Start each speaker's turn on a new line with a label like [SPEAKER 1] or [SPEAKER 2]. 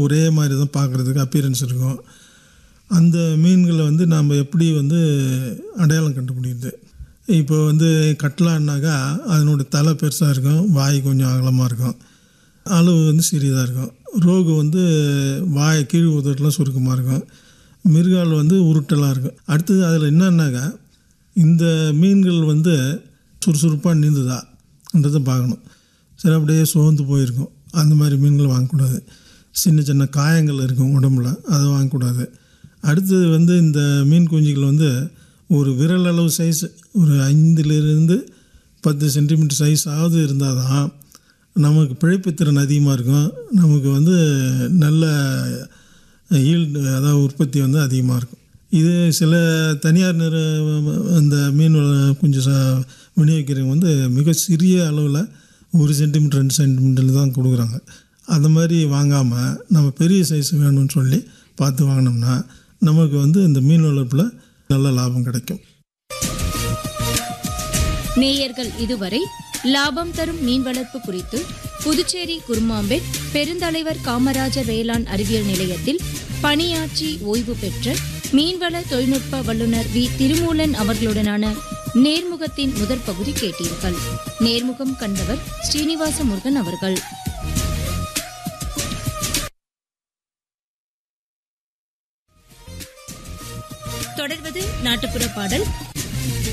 [SPEAKER 1] ஒரே மாதிரி தான் பார்க்குறதுக்கு அப்பியரன்ஸ் இருக்கும் அந்த மீன்களை வந்து நாம் எப்படி வந்து அடையாளம் கண்டுபிடிக்கிறது இப்போ வந்து கட்லான்னாக்கா அதனோட தலை பெருசாக இருக்கும் வாய் கொஞ்சம் அகலமாக இருக்கும் அளவு வந்து சிறியதாக இருக்கும் ரோகு வந்து வாய் கீழ் உதட்டெலாம் சுருக்கமாக இருக்கும் மிருகால் வந்து உருட்டலாக இருக்கும் அடுத்தது அதில் என்னன்னாக்கா இந்த மீன்கள் வந்து சுறுசுறுப்பாக நீந்துதான்றதை பார்க்கணும் சரி அப்படியே சோர்ந்து போயிருக்கும் அந்த மாதிரி மீன்கள் வாங்கக்கூடாது சின்ன சின்ன காயங்கள் இருக்கும் உடம்புல அதை வாங்கக்கூடாது அடுத்தது வந்து இந்த மீன் குஞ்சுகள் வந்து ஒரு விரல் அளவு சைஸ் ஒரு ஐந்துலேருந்து பத்து சென்டிமீட்டர் சைஸ் ஆகுது இருந்தால் தான் நமக்கு பிழைப்புத்திறன் அதிகமாக இருக்கும் நமக்கு வந்து நல்ல ஈல்டு அதாவது உற்பத்தி வந்து அதிகமாக இருக்கும் இது சில தனியார் நிற இந்த மீன் வள- குஞ்சு ச விநியோகிக்கிறவங்க வந்து மிக சிறிய அளவில் ஒரு சென்டிமீட்டர் ரெண்டு சென்டிமீட்டர் தான் கொடுக்குறாங்க அந்த மாதிரி வாங்காமல் நம்ம பெரிய சைஸ் வேணும்னு சொல்லி பார்த்து வாங்கினோம்னா நமக்கு வந்து இந்த மீன் வளர்ப்பில் நல்ல லாபம் கிடைக்கும்
[SPEAKER 2] நேயர்கள் இதுவரை லாபம் தரும் மீன் வளர்ப்பு குறித்து புதுச்சேரி குருமாம்பேட் பெருந்தலைவர் காமராஜர் வேளாண் அறிவியல் நிலையத்தில் பணியாற்றி ஓய்வு பெற்ற மீன்வள தொழில்நுட்ப வல்லுநர் வி திருமூலன் அவர்களுடனான நேர்முகத்தின் முதற் பகுதி கேட்டீர்கள் நேர்முகம் கண்டவர் ஸ்ரீனிவாச முருகன் அவர்கள் தொடர்வது நாட்டுப்புற பாடல்